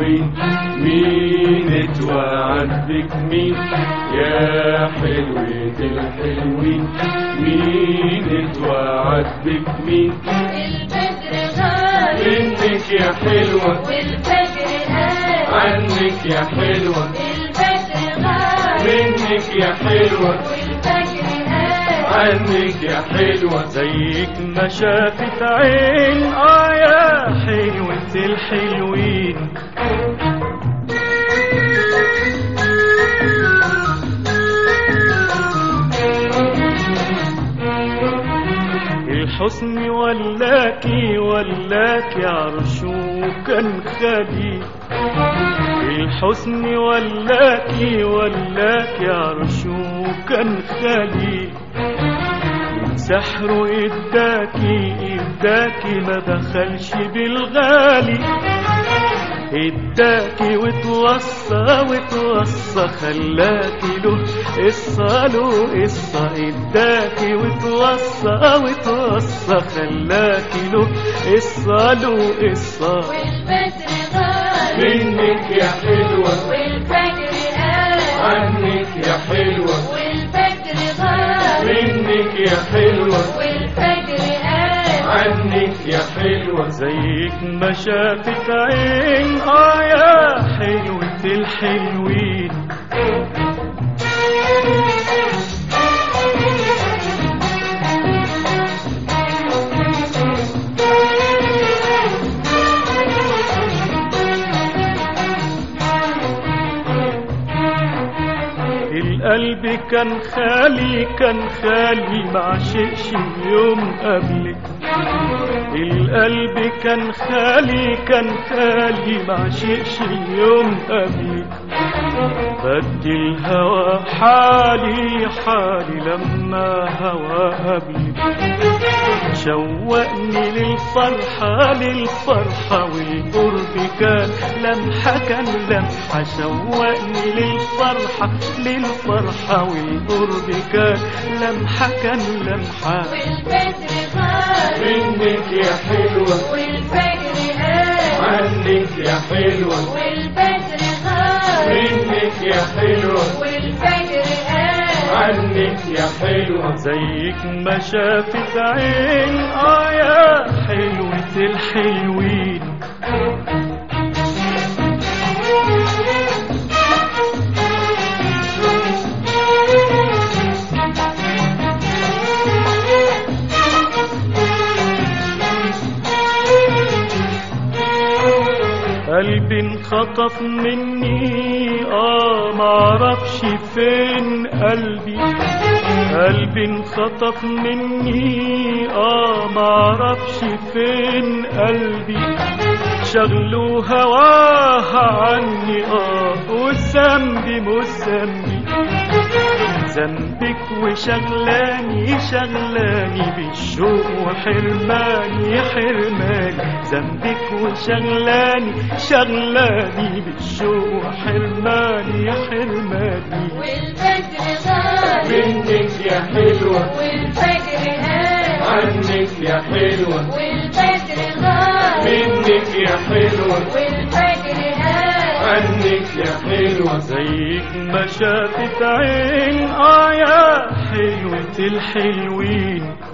الحلوين مين اتوعد بك مين يا حلوة الحلوين مين اتوعد بك مين البدر غاب منك يا حلوة والفجر قام عنك يا حلوة البدر غاب منك يا حلوة والفجر قام عنك يا حلوة زيك ما شافت عين اه يا حلوة الحلوين الحسن ولاكي ولاكي عرشه كان خالي الحسن ولاكي ولاكي عرشه كان خالي سحره اداكي اداكي ما دخلش بالغالي اداكي وتوصى وتوصى خلاكي له قصة له قصة اداكي وتوصى وتوصى خلاكي له قصة له قصة والبدر غاب منك يا حلوة والفجر قام عنك يا حلوة والفجر غاب منك يا حلوة والفجر قام عنك يا حلوة زيك ما شافت عين اه يا حلوة الحلوين القلب كان خالي كان خالي ما شئش يوم قبلك القلب كان خالي كان خالي ما شئش يوم قبلك بدي الهوى حالي حالي لما هوى قبلك شوقني للفرحة للفرحة والقرب كان لمحة كان لمحة شوقني للفرحة للفرحة والقرب كان لمحة كان لمحة والبدر غاب منك يا حلوة والفجر قام عنك يا حلوة والبدر غاب منك يا حلوة والفجر قام عنك يا حلوة زيك ما شافت عين اه يا حلوة الحلوين قلبي انخطف مني اه معرفش فين قلبي قلبي انخطف مني اه معرفش فين قلبي شغلوا هواها عني اه وذنبي مش ذنبي ذنبك وشغلاني شغلاني بالشوق وحرماني حرماني ذنبك وشغلاني شغلاني بالشوق وحرماني حرماني والفجر غاب منك يا حلوة والفجر قام عنك يا حلوة والفجر غاب منك يا حلوة والفجر قام عنك يا حلوة زيك ما شافت عين اه يا حلوة الحلوين